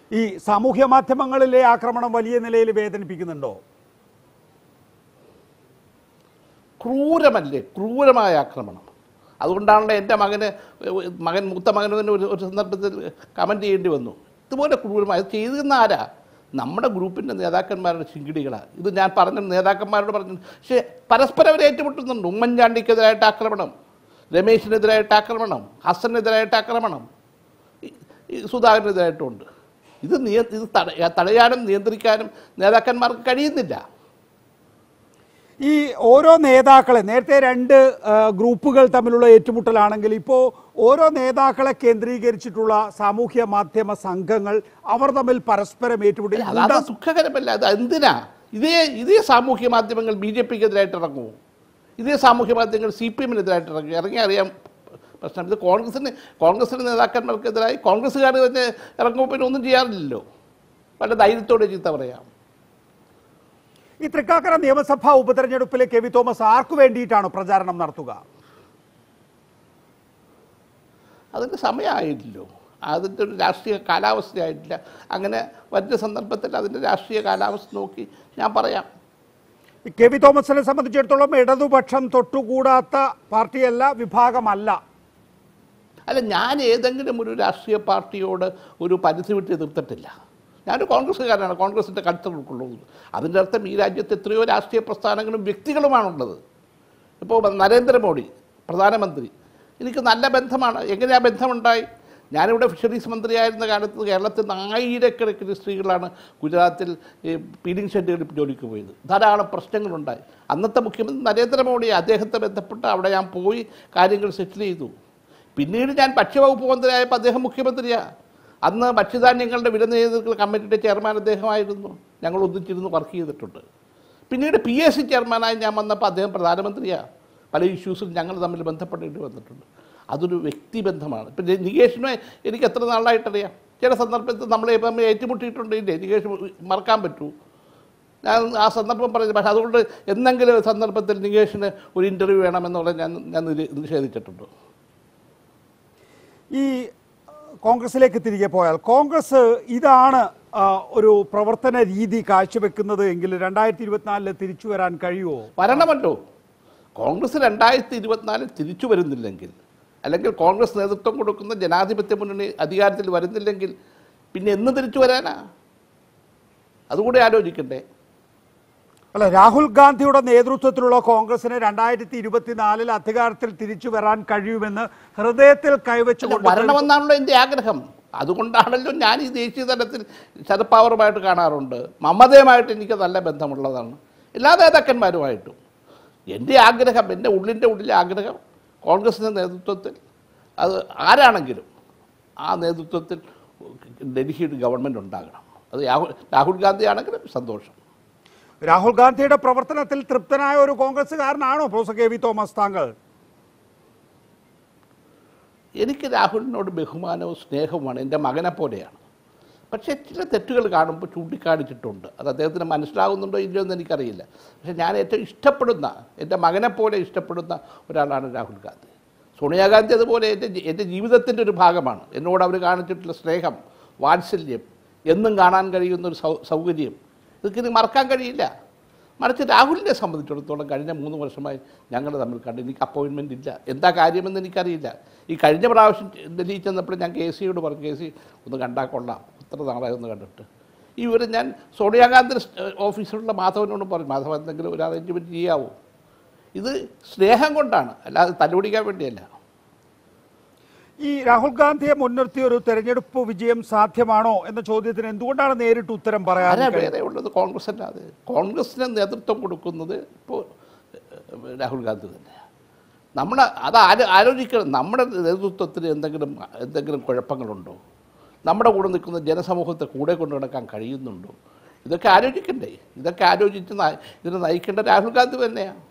ഈ സാമൂഹ്യ മാധ്യമങ്ങളിലെ ആക്രമണം വലിയ നിലയിൽ വേദനിപ്പിക്കുന്നുണ്ടോ ക്രൂരമല്ലേ ക്രൂരമായ ആക്രമണം അതുകൊണ്ടാണല്ലോ എൻ്റെ മകന് മകൻ മൂത്ത മകന് തന്നെ ഒരു ഒരു സന്ദർഭത്തിൽ കമൻറ്റ് ചെയ്യേണ്ടി വന്നു ഇതുപോലെ ക്രൂരമായ ഇത് ചെയ്തിരുന്ന ആരാ നമ്മുടെ ഗ്രൂപ്പിൻ്റെ നേതാക്കന്മാരുടെ ചിങ്കിടികളാണ് ഇത് ഞാൻ പറഞ്ഞ നേതാക്കന്മാരോട് പറഞ്ഞു പക്ഷേ പരസ്പരം അവർ ഏറ്റുമുട്ടുന്നുണ്ട് ഉമ്മൻചാണ്ടിക്കെതിരായിട്ട് ആക്രമണം രമേശിനെതിരായിട്ട് ആക്രമണം ഹസനെതിരായിട്ട് ആക്രമണം ഈ- ഈ സുധാകരനെതിരായിട്ടുമുണ്ട് ഇത് നിയ ഇത് തട- തടയാനും നിയന്ത്രിക്കാനും നേതാക്കന്മാർക്ക് കഴിയുന്നില്ല ഈ ഓരോ നേതാക്കളെ നേരത്തെ രണ്ട് ആ, ഗ്രൂപ്പുകൾ തമ്മിലുള്ള ഏറ്റുമുട്ടലാണെങ്കിൽ ഇപ്പോൾ ഓരോ നേതാക്കളെ കേന്ദ്രീകരിച്ചിട്ടുള്ള സാമൂഹ്യ മാധ്യമ സംഘങ്ങൾ അവർ തമ്മിൽ പരസ്പരം ഏറ്റുമുട്ടി അല്ല, അത് സുഖകരമല്ല അത് എന്തിനാ ഇതേ ഇതേ സാമൂഹ്യ മാധ്യമങ്ങൾ ബി ജെ പിക്ക് എതിരായിട്ട് ഇറങ്ങുമോ ഇതേ സാമൂഹ്യ മാധ്യമങ്ങൾ സി പി എമ്മിനെതിരായിട്ട് ഇറങ്ങി ഇറങ്ങി അറിയാം പ്രശ്നം ഇത് കോൺഗ്രസിന് കോൺഗ്രസിൻ്റെ നേതാക്കന്മാർക്കെതിരായി കോൺഗ്രസ്സുകാർ തന്നെ ഇറങ്ങുമ്പോൾ പിന്നെ ഒന്നും ചെയ്യാറില്ലല്ലോ വല്ല ധൈര്യത്തോടെ ചീത്ത പറയാം ഈ തൃക്കാക്കര നിയമസഭാ ഉപതെരഞ്ഞെടുപ്പിലെ കെ വി തോമസ് ആർക്കു വേണ്ടിയിട്ടാണ് പ്രചാരണം നടത്തുക അതിൻ്റെ സമയമായില്ലല്ലോ അതിൻ്റെ ഒരു രാഷ്ട്രീയ കാലാവസ്ഥയായിട്ടില്ല അങ്ങനെ വരുന്ന സന്ദർഭത്തിൽ അതിൻ്റെ രാഷ്ട്രീയ കാലാവസ്ഥ നോക്കി ഞാൻ പറയാം ഈ കെ വി തോമസിനെ സംബന്ധിച്ചിടത്തോളം ഇടതുപക്ഷം തൊട്ടുകൂടാത്ത പാർട്ടിയല്ല വിഭാഗമല്ല അല്ല ഞാൻ ഏതെങ്കിലും ഒരു രാഷ്ട്രീയ പാർട്ടിയോട് ഒരു പരിധി വിട്ട് എതിർത്തിട്ടില്ല ഞാനൊരു കോൺഗ്രസ്സുകാരനാണ് കോൺഗ്രസിൻ്റെ കൾച്ചർ ഉൾക്കൊള്ളുന്നത് അതിൻ്റെ അർത്ഥം ഈ രാജ്യത്ത് എത്രയോ രാഷ്ട്രീയ പ്രസ്ഥാനങ്ങളും വ്യക്തികളുമാണുള്ളത് ഇപ്പോൾ നരേന്ദ്രമോദി പ്രധാനമന്ത്രി എനിക്ക് നല്ല ബന്ധമാണ് എങ്ങനെയാ ബന്ധമുണ്ടായി ഞാനിവിടെ ഫിഷറീസ് മന്ത്രിയായിരുന്ന കാലത്ത് കേരളത്തിൽ നിന്ന് ആയിരക്കണക്കിന് സ്ത്രീകളാണ് ഗുജറാത്തിൽ ഈ പീലിംഗ് ഷെഡുകളിൽ ജോലിക്ക് പോയത് ധാരാളം പ്രശ്നങ്ങളുണ്ടായി അന്നത്തെ മുഖ്യമന്ത്രി നരേന്ദ്രമോദി അദ്ദേഹത്തെ ബന്ധപ്പെട്ട് അവിടെ ഞാൻ പോയി കാര്യങ്ങൾ സെറ്റിൽ ചെയ്തു പിന്നീട് ഞാൻ ഭക്ഷ്യവകുപ്പ് മന്ത്രിയായപ്പോൾ അദ്ദേഹം മുഖ്യമന്ത്രിയാണ് അന്ന് ഭക്ഷ്യധാന്യങ്ങളുടെ വില നിയന്ത്രണ കമ്മിറ്റിയുടെ ചെയർമാൻ അദ്ദേഹമായിരുന്നു ഞങ്ങൾ ഒന്നിച്ചിരുന്ന് വർക്ക് ചെയ്തിട്ടുണ്ട് പിന്നീട് പി എസ് സി ചെയർമാനായി ഞാൻ വന്നപ്പോൾ അദ്ദേഹം പ്രധാനമന്ത്രിയാണ് പല ഇഷ്യൂസും ഞങ്ങൾ തമ്മിൽ ബന്ധപ്പെടേണ്ടി വന്നിട്ടുണ്ട് അതൊരു വ്യക്തിബന്ധമാണ് ഇപ്പം നികേഷിനെ എനിക്ക് എത്ര നാളായിട്ടറിയാം ചില സന്ദർഭത്തിൽ നമ്മളെ ഇപ്പം ഏറ്റുമുട്ടിയിട്ടുണ്ട് ഇല്ലേ നികേഷ് മറക്കാൻ പറ്റൂ ഞാൻ ആ സന്ദർഭം പറഞ്ഞു പക്ഷേ അതുകൊണ്ട് എന്തെങ്കിലും ഒരു സന്ദർഭത്തിൽ നികേഷിന് ഒരു ഇൻ്റർവ്യൂ വേണമെന്നുള്ളത് ഞാൻ ഞാൻ നിര- നിഷേധിച്ചിട്ടുണ്ട് ഈ കോൺഗ്രസിലേക്ക് തിരികെ പോയാൽ കോൺഗ്രസ് ഇതാണ് ആ, ഒരു പ്രവർത്തന രീതി കാഴ്ചവെക്കുന്നത് എങ്കിൽ രണ്ടായിരത്തി ഇരുപത്തിനാലില് തിരിച്ചു വരാൻ കഴിയുമോ വരണമല്ലോ കോൺഗ്രസ് രണ്ടായിരത്തി ഇരുപത്തിനാലിൽ തിരിച്ചു വരുന്നില്ലെങ്കിൽ അല്ലെങ്കിൽ കോൺഗ്രസ് നേതൃത്വം കൊടുക്കുന്ന ജനാധിപത്യ മുന്നണി അധികാരത്തിൽ വരുന്നില്ലെങ്കിൽ പിന്നെ എന്ന് തിരിച്ചു വരാനാ അതുകൂടെ ആലോചിക്കണ്ടേ അല്ല രാഹുൽ ഗാന്ധിയുടെ നേതൃത്വത്തിലുള്ള കോൺഗ്രസിന് രണ്ടായിരത്തി ഇരുപത്തിനാലിൽ അധികാരത്തിൽ തിരിച്ചു വരാൻ കഴിയുമെന്ന് ഹൃദയത്തിൽ അല്ല, കൈവച്ചുകൊണ്ട് വരണമെന്നാണല്ലോ എൻ്റെ ആഗ്രഹം അതുകൊണ്ടാണല്ലോ ഞാൻ ഈ ദേശീയ തലത്തിൽ ശരത് പവാറുമായിട്ട് കാണാറുണ്ട് മമതയുമായിട്ട് എനിക്ക് നല്ല ബന്ധമുള്ളതാണ് എല്ലാ നേതാക്കന്മാരുമായിട്ടും എൻ്റെ ആഗ്രഹം എൻ്റെ ഉള്ളിൻ്റെ ഉള്ളിലെ ആഗ്രഹം കോൺഗ്രസിൻ്റെ നേതൃത്വത്തിൽ അത് ആരാണെങ്കിലും ആ നേതൃത്വത്തിൽ ഡൽഹിയിൽ ഗവൺമെൻറ് ഉണ്ടാകണം അത് രാഹുൽ രാഹുൽ ഗാന്ധി ആണെങ്കിലും സന്തോഷം രാഹുൽ ഗാന്ധിയുടെ പ്രവർത്തനത്തിൽ തൃപ്തനായ ഒരു കോൺഗ്രസ്സുകാരനാണോ പ്രൊഫസർ കെ വി തോമസ് താങ്കൾ എനിക്ക് രാഹുലിനോട് ബഹുമാനവും സ്നേഹവുമാണ് എൻ്റെ മകനെ പോലെയാണ് പക്ഷേ ചില തെറ്റുകൾ കാണുമ്പോൾ ചൂണ്ടിക്കാണിച്ചിട്ടുണ്ട് അത് അദ്ദേഹത്തിന് മനസ്സിലാകുന്നുണ്ടോ ഇല്ലയോ എന്ന് എനിക്കറിയില്ല പക്ഷേ ഞാൻ ഏറ്റവും ഇഷ്ടപ്പെടുന്ന എൻ്റെ മകനെ പോലെ ഇഷ്ടപ്പെടുന്ന ഒരാളാണ് രാഹുൽ ഗാന്ധി സോണിയാഗാന്ധി അതുപോലെ എൻ്റെ ജി- എൻ്റെ ജീവിതത്തിൻ്റെ ഒരു ഭാഗമാണ് എന്നോട് അവർ കാണിച്ചിട്ടുള്ള സ്നേഹം വാത്സല്യം എന്നും കാണാൻ കഴിയുന്ന ഒരു സൗ സൗകര്യം ഇതൊക്കെ ഇനി മറക്കാൻ കഴിയില്ല മറിച്ച് രാഹുലിനെ സംബന്ധിച്ചിടത്തോളം കഴിഞ്ഞ മൂന്ന് വർഷമായി ഞങ്ങൾ തമ്മിൽ കണ്ട് എനിക്ക് അപ്പോയിൻമെൻ്റ് ഇല്ല എന്താ കാര്യമെന്ന് എനിക്കറിയില്ല ഈ കഴിഞ്ഞ പ്രാവശ്യം ഡൽഹി ചെന്നപ്പോൾ ഞാൻ കെ സിയോട് പറഞ്ഞു കെ സി ഒന്ന് കണ്ടാൽ കൊള്ളാം ഇത്ര നാളായി ഒന്ന് കണ്ടിട്ട് ഈ വിവരം ഞാൻ സോണിയാഗാന്ധി ഓഫീസിലുള്ള മാധവനോട് പറഞ്ഞു മാധവൻ എന്തെങ്കിലും ഒരു അറേഞ്ച്മെൻറ്റ് ചെയ്യാവോ ഇത് സ്നേഹം കൊണ്ടാണ് അല്ലാതെ തല്ലുപിടിക്കാൻ വേണ്ടിയല്ല ഈ രാഹുൽ ഗാന്ധിയെ മുൻനിർത്തി ഒരു തെരഞ്ഞെടുപ്പ് വിജയം സാധ്യമാണോ എന്ന ചോദ്യത്തിന് എന്തുകൊണ്ടാണ് നേരിട്ട് ഉത്തരം പറയാൻ ആരാ വേറെ ഉള്ളത് കോൺഗ്രസ് അല്ലാതെ കോൺഗ്രസിന് നേതൃത്വം കൊടുക്കുന്നത് ഇപ്പോൾ രാഹുൽ ഗാന്ധി തന്നെയാണ് നമ്മുടെ അത് ആലോ ആലോചിക്കണം നമ്മുടെ നേതൃത്വത്തിന് എന്തെങ്കിലും എന്തെങ്കിലും കുഴപ്പങ്ങളുണ്ടോ നമ്മുടെ കൂടെ നിൽക്കുന്ന ജനസമൂഹത്തെ കൂടെ കൊണ്ടു നടക്കാൻ കഴിയുന്നുണ്ടോ ഇതൊക്കെ ആലോചിക്കണ്ടേ ഇതൊക്കെ ആലോചിച്ച് ന- ഇതിനെ നയിക്കേണ്ട രാഹുൽ ഗാന്ധി തന്നെയാണ്